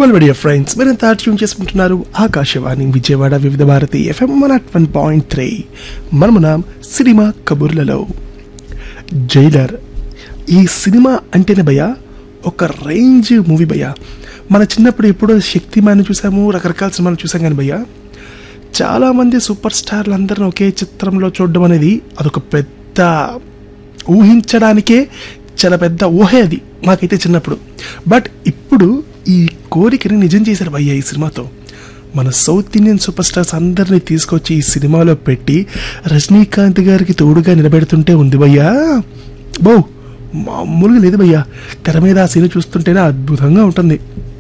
well media friends మీరంతా tune చేసుకుంటున్నారు Akashvani Vijayawada Vividh Bharati FM one at one point three మనమున cinema కబుర్లలో జైలర్ ఈ సినిమా అంటేనే భయ ఒక రేంజ్ మూవీ భయ మన చిన్నప్పుడు ఎప్పుడో శక్తిమాన్ని చూసాము రకరకాల సినిమాలు చూసాం కానీ భయ్య చాలా మంది సూపర్ స్టార్లు అందరిని ఒకే చిత్రంలో చూడడం అనేది అదొక పెద్ద ఊహించడానికే చాలా పెద్ద ఊహే అది మాకైతే చిన్నప్పుడు బట్ ఇప్పుడు ఈ కోరికని నిజం చేశారు భయ్య ఈ సినిమాతో మన సౌత్ ఇండియన్ సూపర్ స్టార్స్ అందరినీ తీసుకొచ్చి ఈ సినిమాలో పెట్టి రజనీకాంత్ గారికి తోడుగా నిలబెడుతుంటే ఉంది భయ్యా బౌ మామూలుగా లేదు భయ్యా తెర మీద ఆ సీన్ చూస్తుంటేనే అద్భుతంగా ఉంటుంది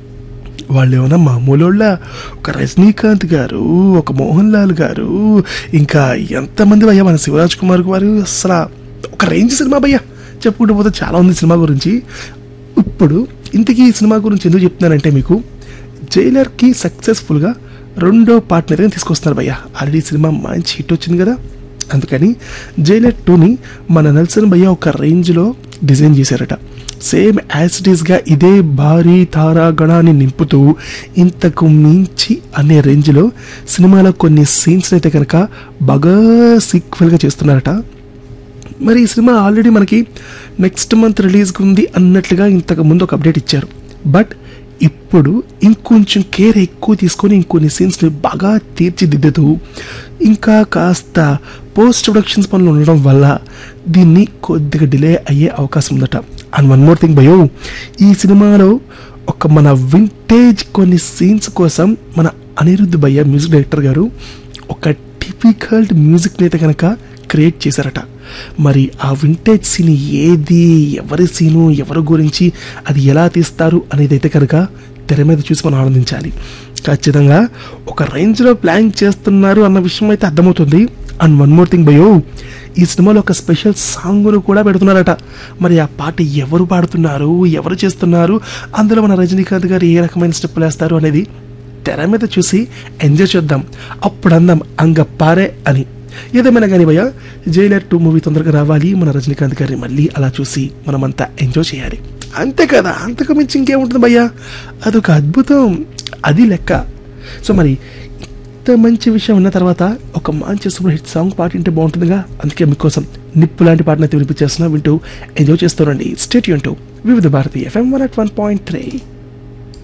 వాళ్ళు ఏమన్నా మామూలు వాళ్ళ ఒక రజనీకాంత్ గారు ఒక మోహన్ లాల్ గారు ఇంకా ఎంతమంది భయ్యా మన శివరాజ్ కుమార్ గారు అసలు ఒక రేంజ్ సినిమా భయ్యా చెప్పుకుంటూ పోతే చాలా ఉంది సినిమా గురించి ఇప్పుడు ఇంతకీ ఈ సినిమా గురించి ఎందుకు చెప్తున్నానంటే మీకు జైలర్కి సక్సెస్ఫుల్గా రెండో పార్ట్ మీద తీసుకొస్తున్నారు భయ్య ఆల్రెడీ సినిమా మంచి హిట్ వచ్చింది కదా అందుకని జైలర్ టూని మన నెల్సన్ భయ్య ఒక రేంజ్లో డిజైన్ చేశారట సేమ్ యాజ్ ఇట్ ఈస్గా ఇదే భారీ తారాగణాన్ని నింపుతూ ఇంతకు మించి అనే రేంజ్లో సినిమాలో కొన్ని సీన్స్ అయితే కనుక బాగా సీక్వెల్గా చేస్తున్నారట మరి ఈ సినిమా ఆల్రెడీ మనకి నెక్స్ట్ మంత్ రిలీజ్కి ఉంది అన్నట్లుగా ఇంతకు ముందు ఒక అప్డేట్ ఇచ్చారు బట్ ఇప్పుడు ఇంకొంచెం కేర్ ఎక్కువ తీసుకొని ఇంకొన్ని సీన్స్ని బాగా తీర్చిదిద్దుతూ ఇంకా కాస్త పోస్ట్ ప్రొడక్షన్స్ పనులు ఉండడం వల్ల దీన్ని కొద్దిగా డిలే అయ్యే అవకాశం ఉందట అండ్ వన్ మోర్ థింగ్ భయో ఈ సినిమాలో ఒక మన వింటేజ్ కొన్ని సీన్స్ కోసం మన అనిరుద్ధ్ భయ్య మ్యూజిక్ డైరెక్టర్ గారు ఒక టిపికల్ మ్యూజిక్ని అయితే కనుక క్రియేట్ చేశారట మరి ఆ వింటేజ్ సీన్ ఏది ఎవరి సీను ఎవరి గురించి అది ఎలా తీస్తారు అనేది అయితే కనుక తెర మీద చూసి మనం ఆనందించాలి ఖచ్చితంగా ఒక రేంజ్లో ప్లాన్ చేస్తున్నారు అన్న విషయం అయితే అర్థమవుతుంది అండ్ వన్ మోర్ థింగ్ భయో ఈ సినిమాలో ఒక స్పెషల్ సాంగ్ను కూడా పెడుతున్నారట మరి ఆ పాట ఎవరు పాడుతున్నారు ఎవరు చేస్తున్నారు అందులో మన రజనీకాంత్ గారు ఏ రకమైన స్టెప్పులు వేస్తారు అనేది తెర మీద చూసి ఎంజాయ్ చేద్దాం అప్పుడు అందాం అంగ పారే అని ఏదేమైనా కానీ భయ్య జైలర్ టూ మూవీ తొందరగా రావాలి మన రజనీకాంత్ గారిని మళ్ళీ అలా చూసి మనమంతా ఎంజాయ్ చేయాలి అంతే కదా అంతకు మించి ఇంకేముంటుంది భయ్య అదొక అద్భుతం అది లెక్క సో మరి ఇంత మంచి విషయం ఉన్న తర్వాత ఒక మంచి సూపర్ హిట్ సాంగ్ పాటింటే బాగుంటుందిగా అందుకే మీకోసం నిప్పు లాంటి పాటను అయితే వినిపించేస్తున్నా వింటూ ఎంజాయ్ చేస్తారండి స్టేట్ యూన్ Vividh Bharati FM one at one point three